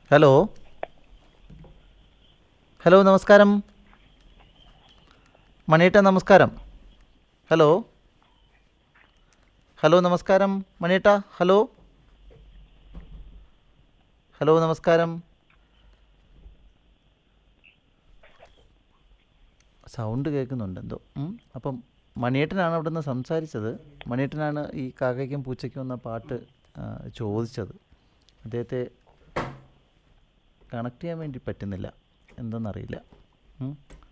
Hello hello നമസ്കാരം മണിയേട്ട നമസ്കാരം hello hello നമസ്കാരം മണിയേട്ട ഹലോ ഹലോ നമസ്കാരം സൗണ്ട് കേൾക്കുന്നുണ്ട് എന്തോ ഉം. അപ്പം മണിയേട്ടനാണ് അവിടെ നിന്ന് സംസാരിച്ചത് മണിയേട്ടനാണ് ഈ കാക്കയ്ക്കും പൂച്ചയ്ക്കും എന്ന പാട്ട് ആ, ചോദിച്ചത് അദ്ദേഹത്തെ കണക്ട് ചെയ്യാൻ വേണ്ടി പറ്റുന്നില്ല എന്തെന്നറിയില്ല ഉം.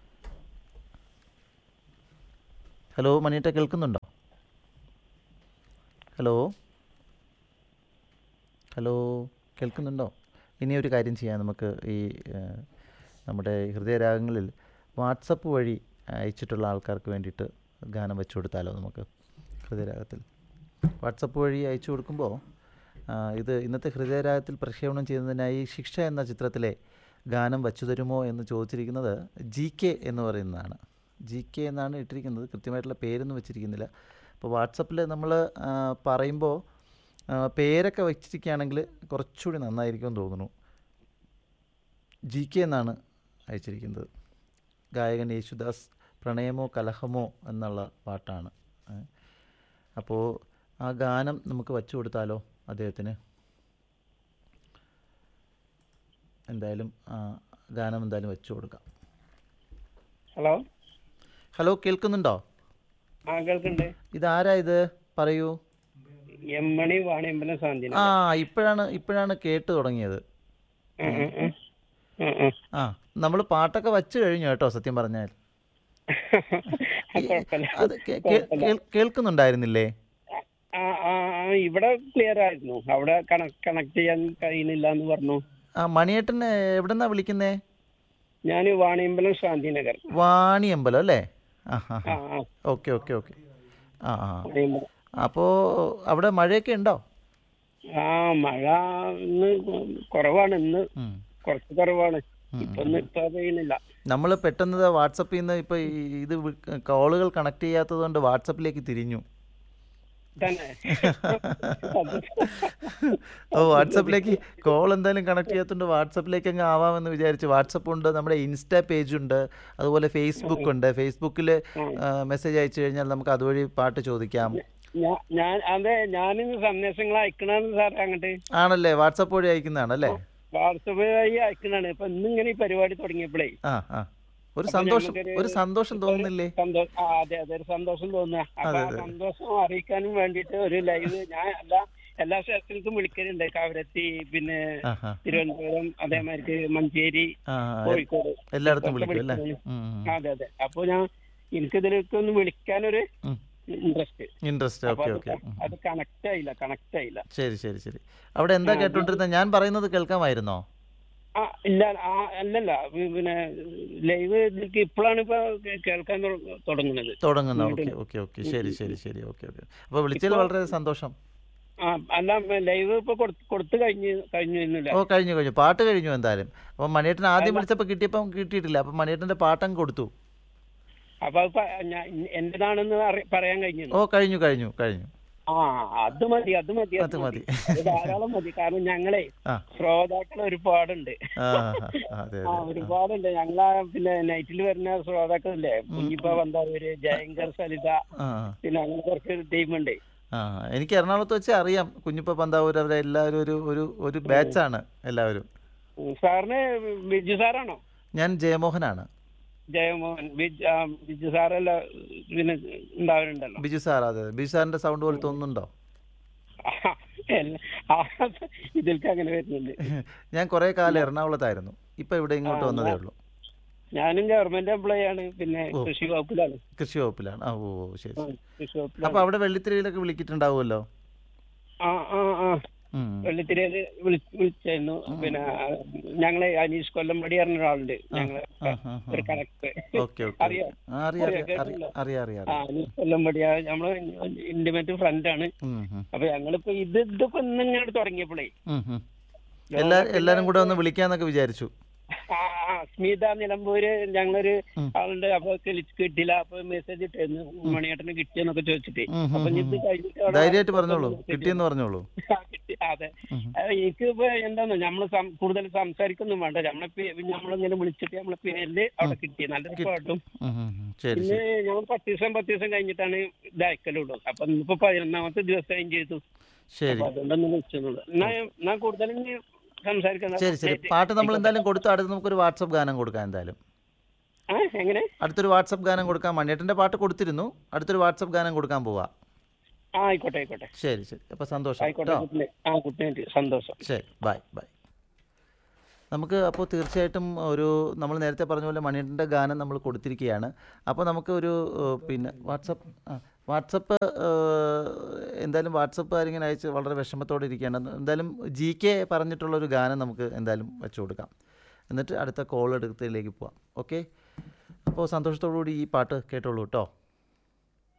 ഹലോ മണിയേട്ട കേൾക്കുന്നുണ്ടോ ഹലോ ഹലോ കേൾക്കുന്നുണ്ടോ ഇനി ഒരു കാര്യം ചെയ്യാം നമുക്ക് ഈ ആ, നമ്മുടെ ഹൃദയരാഗങ്ങളിൽ വാട്സപ്പ് വഴി അയച്ചിട്ടുള്ള ആൾക്കാർക്ക് വേണ്ടിയിട്ട് ഗാനം വെച്ചു കൊടുത്താലോ നമുക്ക് ഹൃദയരാഗത്തിൽ വാട്സപ്പ് വഴി അയച്ചു കൊടുക്കുമ്പോൾ ആ, ഇത് ഇന്നത്തെ ഹൃദയരാഗത്തിൽ പ്രക്ഷേപണം ചെയ്യുന്നതിനായി ശിക്ഷ എന്ന ചിത്രത്തിലെ ഗാനം വച്ചു തരുമോ എന്ന് ചോദിച്ചിരിക്കുന്നത് ജി കെ എന്ന് പറയുന്നതാണ് ജി കെ എന്നാണ് ഇട്ടിരിക്കുന്നത് കൃത്യമായിട്ടുള്ള പേരൊന്നും വെച്ചിരിക്കുന്നില്ല അപ്പോൾ വാട്സപ്പിൽ നമ്മൾ പറയുമ്പോൾ ആ, പേരൊക്കെ വെച്ചിരിക്കുകയാണെങ്കിൽ കുറച്ചുകൂടി നന്നായിരിക്കും എന്ന് തോന്നുന്നു ജി കെ എന്നാണ് അയച്ചിരിക്കുന്നത് ഗായകൻ യേശുദാസ് പ്രണയമോ കലഹമോ എന്നുള്ള പാട്ടാണ് ഏ. അപ്പോൾ ആ ഗാനം നമുക്ക് വച്ചു കൊടുത്താലോ അദ്ദേഹത്തിന് എന്തായാലും ആ ഗാനം എന്തായാലും വെച്ചു കൊടുക്കാം ഹലോ ഹലോ കേൾക്കുന്നുണ്ടോ ആ കേൾക്കുന്നുണ്ട് ഇതാരാ ഇത് പറയൂ എം മണി വാണിയമ്പലം സാന്ത്വന ആ ഇപ്പോഴാണ് ഇപ്പോഴാണ് കേട്ട് തുടങ്ങിയത് ആ നമ്മൾ പാട്ടൊക്കെ വച്ചു കഴിഞ്ഞു കേട്ടോ സത്യം പറഞ്ഞാൽ കുഴപ്പമില്ല അത് കേ- കേ- കേൾ- കേൾക്കുന്നുണ്ടായിരുന്നില്ലേ ആ ആ ആ, ഇവിടെ ക്ലിയർ ആയിരുന്നു അവിടെ കണക്ട് ചെയ്യാൻ കഴിയുന്നില്ല എന്ന് പറഞ്ഞു ആ മണിയേട്ടൻ എവിടെന്നാ വിളിക്കുന്നേ ഞാൻ വാണിയമ്പലം ശാന്തിനഗർ വാണിയമ്പലം അല്ലേ ആ ആ ആ ആ ഓക്കെ ഓക്കെ ഓക്കെ ആ ആ വാണിയമ്പലം അപ്പോൾ അവിടെ മഴയൊക്കെ ഉണ്ടോ ആ മഴ ഇന്ന് കുറവാണ് ഇന്ന് ഉം. കുറച്ച് കുറവാണ് ഉം, ഇപ്പൊ ഇന്ന് ഇപ്പൊ പെയ്യുന്നില്ല നമ്മൾ പെട്ടെന്ന് വാട്സപ്പിൽ നിന്ന് ഇപ്പോൾ ഇത് കോളുകൾ കണക്ട് ചെയ്യാത്തത് കൊണ്ട് വാട്സപ്പിലേക്ക് തിരിഞ്ഞു തന്നെ ഓ വാട്സപ്പിലേക്ക് കോൾ എന്തായാലും കണക്ട് ചെയ്യാത്തതുകൊണ്ട് വാട്സപ്പിലേക്ക് അങ്ങ് ആവാമെന്ന് വിചാരിച്ചു വാട്സപ്പ് ഉണ്ട് നമ്മുടെ ഇൻസ്റ്റാ പേജ് ഉണ്ട് അതുപോലെ ഫേസ്ബുക്ക് ഉണ്ട് ഫേസ്ബുക്കിൽ മെസ്സേജ് അയച്ചു കഴിഞ്ഞാൽ നമുക്ക് അതുവഴി പാട്ട് ചോദിക്കാം ഞാ- ഞാൻ അതെ ഞാനിന്ന് സന്ദേശങ്ങൾ അയക്കണമെന്ന് സാറേ അങ്ങോട്ട് ആണല്ലേ വാട്സപ്പ് വഴി അയക്കുന്നതാണല്ലേ വാട്സപ്പ് വഴി അയക്കണാണ് ഇപ്പൊ ഇന്നിങ്ങനെ ഈ പരിപാടി തുടങ്ങിയപ്പോഴേ ആ ആ ഒരു അപ്പൊ സന്തോഷം ഞമ്മക്കൊരു- ഒരു സന്തോഷം തോന്നുന്നില്ലേ സന്തോഷം ആ അതെ അതെ ഒരു സന്തോഷം തോന്നുക അപ്പൊ അതെ, ആ അതെ. സന്തോഷം അറിയിക്കാനും വേണ്ടിയിട്ട് ഒരു ലൈവ് ഞാൻ എല്ലാ എല്ലാ സ്ഥലത്തേക്കും വിളിക്കലുണ്ട് കവരത്തി പിന്നെ ആ ആ തിരുവനന്തപുരം അതേമാതിരി മഞ്ചേരി ആ കോഴിക്കോട് എല്ലായിടത്തും ഇതൊക്കെ വിളിക്കും അല്ലേ വിളിക്കും. ഉം, ഉം. അതെ അതെ അപ്പൊ ഞാൻ എനിക്കിതിലേക്ക് ഒന്ന് വിളിക്കാനൊരു ഉം. ഇൻട്രസ്റ്റ് ഇൻട്രസ്റ്റ് അപ്പൊ ഓക്കെ അത് ഓക്കെ ക- അത് കണക്ട് ആയില്ല കണക്ട് ആയില്ല ശരി ശരി ശരി അവിടെ എന്താ ആ, കേട്ടോണ്ടിരുന്നത് ഞാൻ പറയുന്നത് കേൾക്കാമായിരുന്നോ ആ ഇല്ല ആ അല്ലല്ല പി- പിന്നെ ലൈവ് ഇതിലേക്ക് ഇപ്പോഴാണ് ഇപ്പൊ കേ- കേൾക്കാൻ തുട- തുടങ്ങുന്നത് തുടങ്ങുന്ന ഓക്കെ വീട്ടിൽ. ഓക്കെ ഓക്കെ ശരി ശരി ശരി ഓക്കെ ഓക്കെ അപ്പോൾ വിളിച്ചതിൽ വളരെ സന്തോഷം ആ അല്ല ലൈവ് ഇപ്പൊ കൊടു- കൊടുത്തു കഴിഞ്ഞു കഴിഞ്ഞു എന്നില്ല ഓ കഴിഞ്ഞു കഴിഞ്ഞു പാട്ട് കഴിഞ്ഞു എന്തായാലും അപ്പം മണിയേട്ടൻ ആദ്യം അല്ല. വിളിച്ചപ്പോൾ കിട്ടിയപ്പം കിട്ടിയിട്ടില്ല അപ്പം മണിയേട്ടൻ്റെ പാട്ടങ്ങ് കൊടുത്തു അപ്പൊ അത് പ- ഞാൻ എന്റേതാണെന്ന് അറി- പറയാൻ കഴിഞ്ഞു ഓ കഴിഞ്ഞു കഴിഞ്ഞു കഴിഞ്ഞു ആ അത് മതി അത് മതി അത് മതി അത് ധാരാളം മതി കാരണം ഞങ്ങളെ ആ ശ്രോതാക്കൾ ഒരുപാടുണ്ട് ആ ആ, അതെ ആ അതെ ഒരുപാടുണ്ട് ഞങ്ങളാ പിന്നെ നൈറ്റിൽ വരുന്ന ശ്രോതാക്കളില്ലേ കുഞ്ഞിപ്പ വന്താവൂര് ജയങ്കർ സലിത ആ പിന്നെ അങ്ങനെ കുറച്ച് ടീമുണ്ട് ആ എനിക്ക് എറണാകുളത്ത് വെച്ച് അറിയാം കുഞ്ഞിപ്പ പന്താവൂർ അവരെ എല്ലാവരും ഒരു ഒരു ഒരു ബാച്ചാണ് എല്ലാവരും സാറിന് ബിജു സാറാണോ ഞാൻ ജയമോഹനാണ് ജയമോഹൻ ബിജു ആ, ബിജു സാറല്ല പിന്നെ ഉണ്ടാവാറുണ്ടല്ലോ ബിജു സാർ അതെ അതെ. ബിജു സാറിൻ്റെ സൗണ്ട് പോലെ തോന്നുന്നുണ്ടോ ആ, എല്ല- ആ, ഇതിൽക്ക് അങ്ങനെ വരുന്നുണ്ട് ഞാൻ കുറേ കാലം എറണാകുളത്തായിരുന്നു ഇപ്പം ഇവിടെ ഇങ്ങോട്ട് ആ, വന്നതേ ഞാൻ- ഉള്ളൂ ഞാനും ഗവൺമെന്റ് എംപ്ലോയി ആണ് പിന്നെ ഓ. കൃഷി വകുപ്പിലാണ് കൃഷി വകുപ്പിലാണ് ആ ഓ ഓ, ശരി ആ, ശരി കൃഷി അപ്പോൾ വകുപ്പിലാണ് അവിടെ വെള്ളിത്തിരയിലൊക്കെ വിളിക്കിട്ടുണ്ടാവുമല്ലോ ആ ആ ആ ഉം. വെള്ളിത്തിരയില് വിളി വിളിച്ചായിരുന്നു പിന്നെ ആ, ഞങ്ങളെ അനീഷ് കൊല്ലംപടി പറഞ്ഞ ഒരാളുണ്ട് ഞങ്ങളെ ആ, ആ, ആ. ഒരു കണക്ട് ഓക്കെ ഓക്കെ അറിയാം ആ, അറിയാം അറിയാം, അറിയാം അറിയാം അറിയാം അറിയാം ആ അനീഷ് കൊല്ലംപടി ആ, നമ്മളെ ഇന്റിമേറ്റ് ഫ്രണ്ട് ആണ് ഉം, ഉം, അപ്പൊ ഞങ്ങളിപ്പോ ഇത് ഇതിപ്പോ ഇന്നിങ്ങോട്ട് തുടങ്ങിയപ്പോഴേ ഉം, ഉം. എല്ലാ എല്ലാരും കൂടെ ഒന്ന് വിളിക്കാന്നൊക്കെ വിചാരിച്ചു ആ ആ, സ്മിത നിലമ്പൂര് ഞങ്ങളൊരു ഉം. ആളുണ്ട് അപ്പൊ കിളി- കിട്ടില്ല അപ്പൊ മെസ്സേജ് ഇട്ടായിരുന്നു മണിയേട്ടന് കിട്ടിയെന്നൊക്കെ ചോദിച്ചിട്ട് ഉം, ഉം, അപ്പൊ ഉം, ഇത് ഉം. കഴിഞ്ഞിട്ട് അവിടെ ധൈര്യമായിട്ട് പറഞ്ഞോളൂ കിട്ടിയെന്ന് പറഞ്ഞോളൂ ആ, കിട്ടി അതെ ഉം. അത് എനിക്ക് ഇപ്പൊ എന്താന്ന് നമ്മള് സം- കൂടുതൽ സംസാരിക്കൊന്നും വേണ്ട നമ്മളെ പേ- നമ്മളിങ്ങനെ വിളിച്ചിട്ട് നമ്മളെ പേരില് അവിടെ കിട്ടി നല്ലൊരു പാട്ടും ഉം, ഉം, ഉം. ശരി പിന്നെ ശരി ഞങ്ങൾ പത്ത് ദിവസം പത്ത് ദിവസം കഴിഞ്ഞിട്ടാണ് ഇത് അയക്കലുള്ളൂ അപ്പൊ ഇന്നിപ്പോ പതിനൊന്നാമത്തെ ദിവസം ചെയ്തു ശരി അപ്പൊ അതുകൊണ്ടൊന്ന് വിളിച്ചെന്നുള്ളൂ എന്നാ ഞാൻ കൂടുതലും ഇനി സംസാരിക്കുന്ന ശരി ശരി പാട്ട് നമ്മൾ എന്തായാലും കൊടുത്തു അടുത്ത് നമുക്കൊരു വാട്സപ്പ് ഗാനം കൊടുക്കാം എന്തായാലും ആ എങ്ങനെ അടുത്തൊരു വാട്സപ്പ് ഗാനം കൊടുക്കാം മണിയേട്ടൻ്റെ പാട്ട് കൊടുത്തിരുന്നു അടുത്തൊരു വാട്സപ്പ് ഗാനം കൊടുക്കാൻ പോവാ ആ ആയിക്കോട്ടെ ആയിക്കോട്ടെ ശരി ശരി അപ്പോൾ സന്തോഷം ആയിക്കോട്ടെ കേട്ടോ ഗുഡ് നൈറ്റ്. ആ ഗുഡ് നൈറ്റ് സന്തോഷം ശരി ബൈ ബൈ നമുക്ക് അപ്പോൾ തീർച്ചയായിട്ടും ഒരു നമ്മൾ നേരത്തെ പറഞ്ഞ പോലെ മണിയൻ്റെ ഗാനം നമ്മൾ കൊടുത്തിരിക്കുകയാണ് അപ്പോൾ നമുക്ക് ഒരു ഏഹ്, പിന്നെ വാട്സപ്പ് ആ വാട്സപ്പ് ഏഹ്, എന്തായാലും വാട്സപ്പ് ആരിങ്ങനെ അയച്ച് വളരെ വിഷമത്തോടെ ഇരിക്കുകയാണ് എന്തായാലും ജി കെ പറഞ്ഞിട്ടുള്ള ഒരു ഗാനം നമുക്ക് എന്തായാലും വെച്ചു കൊടുക്കാം എന്നിട്ട് അടുത്ത കോൾ എടുത്തതിലേക്ക് പോവാം ഓക്കെ അപ്പോൾ സന്തോഷത്തോടു കൂടി ഈ പാട്ട് കേട്ടോളൂ കേട്ടോ